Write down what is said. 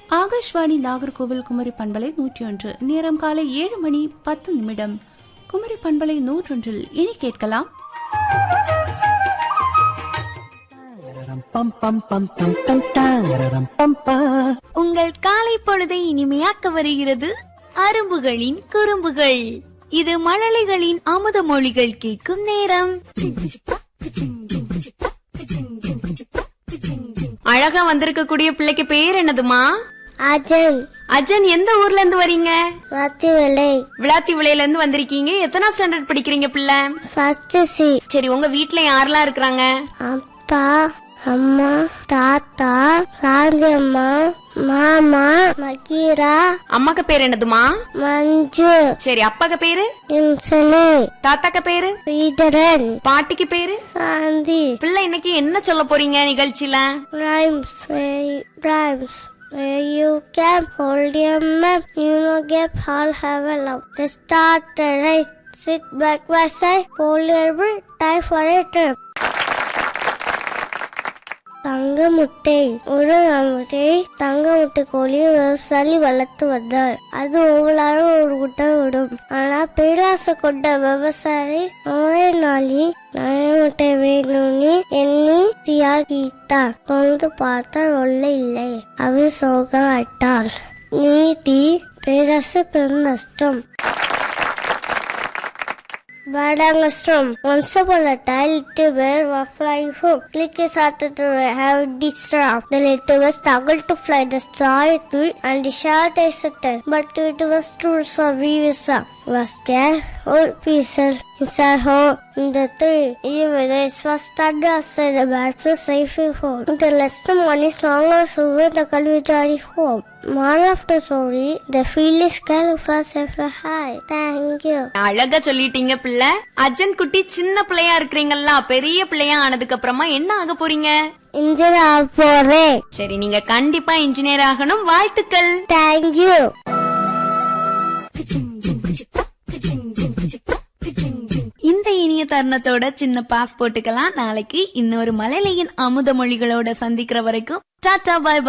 ஆகாஷ்வாணி நாகர்கோவில் குமரி பண்பலை நூற்றி ஒன்று நேரம் காலை ஏழு மணி பத்து நிமிடம் குமரி பண்பலை நூற்றொன்றில் இனி கேட்கலாம் பம் பம் பம் பம் பம் தாரரம் பம் பா உங்கள் காலை பொழுதை இனிமையாக்க வருகிறது அரும்புகளின் குறும்புகள் இது மழலைகளின் அமுத மொழிகள் கேட்கும் நேரம் அழகா வந்திருக்கக்கூடிய பிள்ளைக்கு பேர் என்னதுமா அஜன் அஜன் எந்த ஊர்ல இருந்து வரீங்க ராத்தி வேலை விளாத்தி விளையில இருந்து வந்திருக்கீங்க எத்தனா ஸ்டாண்டர்ட் படிக்கிறீங்க பிள்ளை ஃபர்ஸ்ட் சி சரி உங்க வீட்ல யாரெல்லாம் இருக்கிறாங்க அப்பா அம்மா தாத்தா சாந்தி அம்மா மாமா மகீரா அம்மாக்கு பேர் என்னதுமா மஞ்சு சரி அப்பாக்கு பேரு இன்சனி தாத்தாக்கு பேரு ஸ்ரீதரன் பாட்டிக்கு பேரு சாந்தி பிள்ளை இன்னைக்கு என்ன சொல்ல போறீங்க நிகழ்ச்சியில rhymes rhymes where you can hold your map you know get all have a love the start the right sit back by side hold your breath time for a trip தங்க முட்டை ஒரு முட்டை தங்க முட்டை கோழி விவசாயி வளர்த்து வந்தார் அது ஒவ்வொரு ஒரு முட்டை விடும் ஆனா பேராசை கொண்ட விவசாயி ஒரே நாளில் நிறைய முட்டை வேணும்னு எண்ணி தியாகித்தார் வந்து பார்த்தால் ஒல்ல இல்லை அவர் சோகப்பட்டார் நீதி பேராசை பெரும் நஷ்டம் Badangastrom. Once upon a time, little bear was flying home. Clicky started to have this drum. The little bear struggled to fly the star through and the shot is settled. But it was too sorry was there old pieces inside home in the tree. Even it was thunder outside the bed to safe home. The next morning, long as over the Kalvijari home. Moral of the story, the field is kind of a high. Thank you. அழகா சொல்லிட்டீங்க பிள்ளை அஜன் குட்டி சின்ன பிள்ளையா இருக்கிறீங்களா பெரிய பிள்ளையா ஆனதுக்கு அப்புறமா என்ன ஆக போறீங்க இன்ஜின் ஆக போறேன் சரி நீங்க கண்டிப்பா இன்ஜினியர் ஆகணும் வாழ்த்துக்கள் தேங்க்யூ இந்த இனிய தருணத்தோட சின்ன பாஸ் போட்டுக்கலாம் நாளைக்கு இன்னொரு மலையிலையின் அமுத மொழிகளோட சந்திக்கிற வரைக்கும் டாடா பாய்